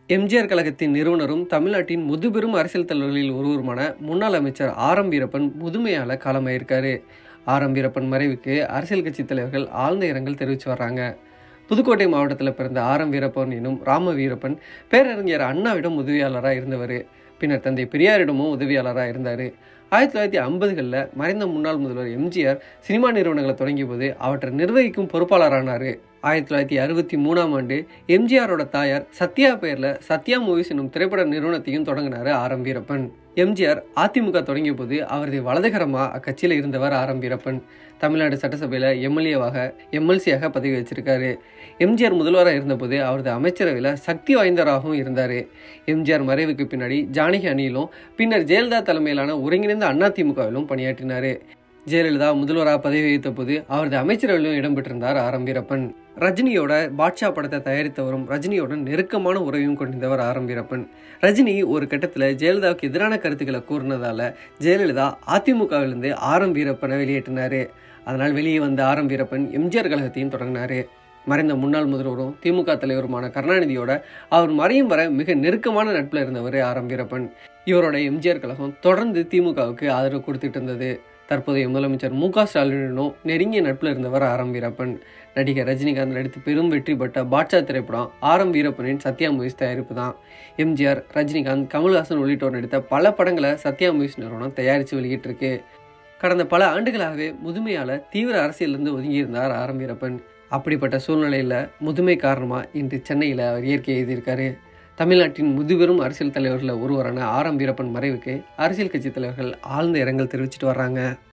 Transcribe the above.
எம்ஜிஆர் கழகத்தின் நிறுவனரும் தமிழ்நாட்டின் முதுபெரும் அரசியல் தலைவர்களில் ஒருவருமான முன்னாள் அமைச்சர் ஆர் எம் வீரப்பன் முதுமையால் காலமாயிருக்காரு ஆர் எம் வீரப்பன் மறைவுக்கு அரசியல் கட்சி தலைவர்கள் ஆழ்ந்த இரங்கல் தெரிவித்து வர்றாங்க புதுக்கோட்டை மாவட்டத்தில் பிறந்த ஆர் எம் வீரப்பன் எனும் ராம வீரப்பன் பேரறிஞர் அண்ணாவிடம் உதவியாளராக இருந்தவர் பின்னர் தந்தை பெரியாரிடமும் உதவியாளராக இருந்தார் ஆயிரத்தி தொள்ளாயிரத்தி ஐம்பதுகளில் மறைந்த முன்னாள் முதல்வர் எம்ஜிஆர் சினிமா நிறுவனங்களை தொடங்கிய போது அவற்றை நிர்வகிக்கும் பொறுப்பாளரானார் ஆயிரத்தி தொள்ளாயிரத்தி அறுபத்தி மூணாம் ஆண்டு எம்ஜிஆரோட தாயார் சத்யா பெயரில் சத்யா மூவிஸ் என்னும் திரைப்பட நிறுவனத்தையும் தொடங்கினார் ஆர் எம் வீரப்பன் எம்ஜிஆர் அதிமுக தொடங்கிய போது அவரது வலதுகரமாக அக்கட்சியில் இருந்தவர் ஆர் எம் வீரப்பன் தமிழ்நாடு சட்டசபையில் எம்எல்ஏவாக எம்எல்சியாக பதவி வச்சிருக்காரு எம்ஜிஆர் முதல்வராக இருந்தபோது அவரது அமைச்சரவையில் சக்தி வாய்ந்தவராகவும் இருந்தார் எம்ஜிஆர் மறைவுக்கு பின்னாடி ஜானகி அணியிலும் பின்னர் ஜெயலலிதா தலைமையிலான ஒருங்கிணைந்த அதிமுகவிலும் பணியாற்றினார் ஜெயலலிதா முதல்வராக பதவி வகித்த போது அவரது அமைச்சரவையிலும் இடம்பெற்றிருந்தார் ஆர் எம் வீரப்பன் ரஜினியோட பாட்ஷா படத்தை தயாரித்தவரும் ரஜினியுடன் நெருக்கமான உறவையும் கொண்டிருந்தவர் ஆர் எம் வீரப்பன் ரஜினி ஒரு கட்டத்தில் ஜெயலலிதாவுக்கு எதிரான கருத்துக்களை கூறினதால ஜெயலலிதா அதிமுகவிலிருந்து ஆர் எம் வீரப்பனை வெளியேற்றினார் அதனால் வெளியே வந்த ஆர் எம் வீரப்பன் எம்ஜிஆர் கழகத்தையும் தொடங்கினார் மறைந்த முன்னாள் முதல்வரும் திமுக தலைவருமான கருணாநிதியோட அவர் மறையும் வர மிக நெருக்கமான நட்பில் இருந்தவர் ஆர் எம் வீரப்பன் இவரோட எம்ஜிஆர் கழகம் தொடர்ந்து திமுகவுக்கு ஆதரவு கொடுத்துட்டு இருந்தது தற்போதைய முதலமைச்சர் மு க ஸ்டாலினுடனும் நெருங்கிய நட்பில் இருந்தவர் ஆர் எம் வீரப்பன் நடிகர் ரஜினிகாந்த் நடித்து பெரும் வெற்றி பெற்ற பாட்ஷா திரைப்படம் ஆர் எம் வீரப்பனின் சத்யா மூவிஸ் தயாரிப்பு தான் எம்ஜிஆர் ரஜினிகாந்த் கமல்ஹாசன் உள்ளிட்டோர் நடித்த பல படங்களை சத்யா மூவிஸ் நிறுவனம் தயாரித்து வெளியிட்டிருக்கு கடந்த பல ஆண்டுகளாகவே முதுமையால் தீவிர அரசியலிருந்து ஒதுங்கியிருந்தார் ஆர் எம் வீரப்பன் அப்படிப்பட்ட சூழ்நிலையில் முதுமை காரணமாக இன்று சென்னையில் அவர் இயற்கை எழுதியிருக்காரு தமிழ்நாட்டின் முதுபெரும் அரசியல் தலைவர்களில் ஒருவரான ஆர் எம் வீரப்பன் மறைவுக்கு அரசியல் கட்சி தலைவர்கள் ஆழ்ந்த இரங்கல் தெரிவிச்சிட்டு வர்றாங்க